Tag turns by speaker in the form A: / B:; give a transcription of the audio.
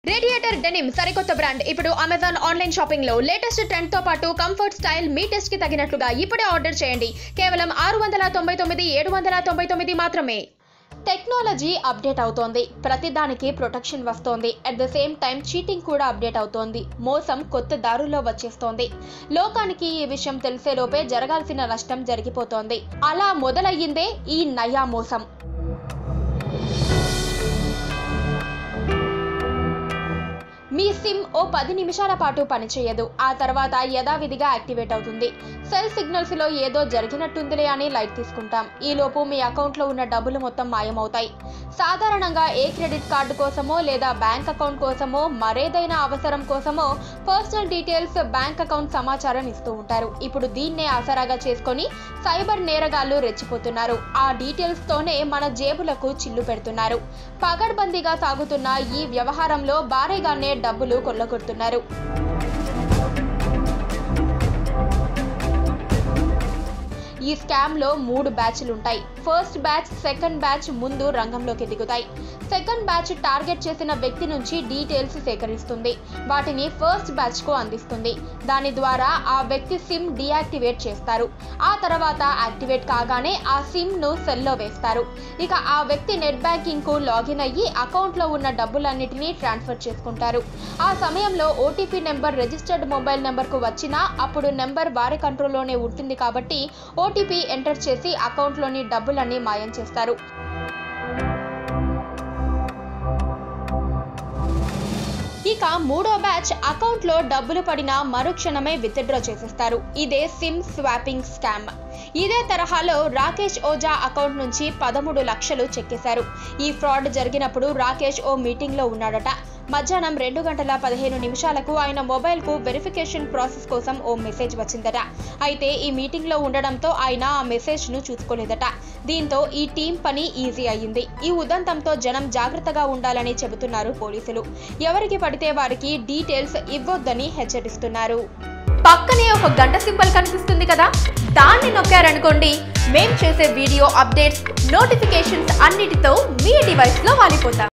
A: radiator denim సరికొత్త brand ఇప్పుడు Amazon online shopping లో లేటెస్ట్ ట్రెండ్ తో పాటు కంఫర్ట్ స్టైల్ మీ టెస్ట్ కి తగినట్లుగా ఇప్పుడే ఆర్డర్ చేయండి కేవలం ఆరు వందల తొంభై తొమ్మిది ఏడు వందల తొంభై తొమ్మిది మాత్రమే టెక్నాలజీ అప్డేట్ అవుతోంది ప్రతిదానికి ప్రొటెక్షన్ వస్తోంది at the same time cheating కూడా అప్డేట్ అవుతోంది మోసం కొత్త దారుల్లో వచ్చేస్తోంది లోకానికి ఈ విషయం తెలిసేలోపే జరగాల్సిన నష్టం జరిగిపోతోంది అలా మొదలయ్యిందే ఈ నయా మోసం మీ సిమ్ ఓ పది నిమిషాల పాటు పనిచేయదు ఆ తర్వాత యథావిధిగా యాక్టివేట్ అవుతుంది సెల్ సిగ్నల్స్ లో ఏదో జరిగినట్టుందిలే అని లైట్ తీసుకుంటాం ఈ లోపు మీ అకౌంట్ లో ఉన్న డబ్బులు మొత్తం మాయమవుతాయి సాధారణంగా ఏ క్రెడిట్ కార్డు కోసమో లేదా బ్యాంక్ అకౌంట్ కోసమో మరేదైనా అవసరం కోసమో పర్సనల్ డీటెయిల్స్ బ్యాంక్ అకౌంట్ సమాచారం ఇస్తూ ఉంటారు ఇప్పుడు దీన్నే ఆసరాగా చేసుకొని సైబర్ నేరగాళ్లు రెచ్చిపోతున్నారు ఆ డీటెయిల్స్ తోనే మన జేబులకు చిల్లు పెడుతున్నారు పగడ్బందీగా సాగుతున్న ఈ వ్యవహారంలో భారీగానే డబ్బులు కొల్లగొడుతున్నారు ఈ స్కామ్ లో మూడు బ్యాచ్లు ఉంటాయి ఫస్ట్ బ్యాచ్ సెకండ్ బ్యాచ్ ముందు రంగంలోకి దిగుతాయి సెకండ్ బ్యాచ్ టార్గెట్ చేసిన వ్యక్తి నుంచి డీటెయిల్స్ సేకరిస్తుంది వాటిని ఫస్ట్ బ్యాచ్ కు అందిస్తుంది దాని ద్వారా ఆ వ్యక్తి సిమ్ డీయాక్టివేట్ చేస్తారు ఆ తర్వాత యాక్టివేట్ కాగానే ఆ సిమ్ ను సెల్లో వేస్తారు ఇక ఆ వ్యక్తి నెట్ బ్యాంకింగ్ కు లాగిన్ అయ్యి అకౌంట్ లో ఉన్న డబ్బులన్నిటినీ ట్రాన్స్ఫర్ చేసుకుంటారు ఆ సమయంలో OTP number registered mobile number కు వచ్చినా అప్పుడు నెంబర్ వారి కంట్రోల్లోనే ఉంటుంది కాబట్టి ఓటీపీ ఎంటర్ చేసి అకౌంట్లోని డబ్బులన్నీ మాయం చేస్తారు ఇక మూడో బ్యాచ్ అకౌంట్ లో డబ్బులు పడిన మరుక్షణమే విత్డ్రా చేసేస్తారు ఇదే సిమ్ స్వాపింగ్ స్కామ్ ఇదే తరహాలో రాకేష్ ఓజా అకౌంట్ నుంచి పదమూడు లక్షలు చెక్కేశారు ఈ ఫ్రాడ్ జరిగినప్పుడు రాకేష్ ఓ మీటింగ్ లో ఉన్నాడట మధ్యాహ్నం రెండు గంటల పదిహేను నిమిషాలకు ఆయన మొబైల్ కు వెరిఫికేషన్ ప్రాసెస్ కోసం ఓ మెసేజ్ వచ్చిందట అయితే ఈ మీటింగ్ లో ఉండడంతో ఆయన ఆ మెసేజ్ ను చూసుకోలేదట దీంతో ఈ టీం పని ఈజీ అయ్యింది ఈ ఉదంతంతో జనం జాగ్రత్తగా ఉండాలని చెబుతున్నారు పోలీసులు ఎవరికి పడితే వారికి డీటెయిల్స్ ఇవ్వొద్దని హెచ్చరిస్తున్నారు పక్కనే ఒక గంట సింబల్ కనిపిస్తుంది కదా దాన్ని నొక్కారనుకోండి మేం చేసే వీడియో అప్డేట్స్ నోటిఫికేషన్స్ అన్నిటితో మీ డివైస్లో వాలిపోతాం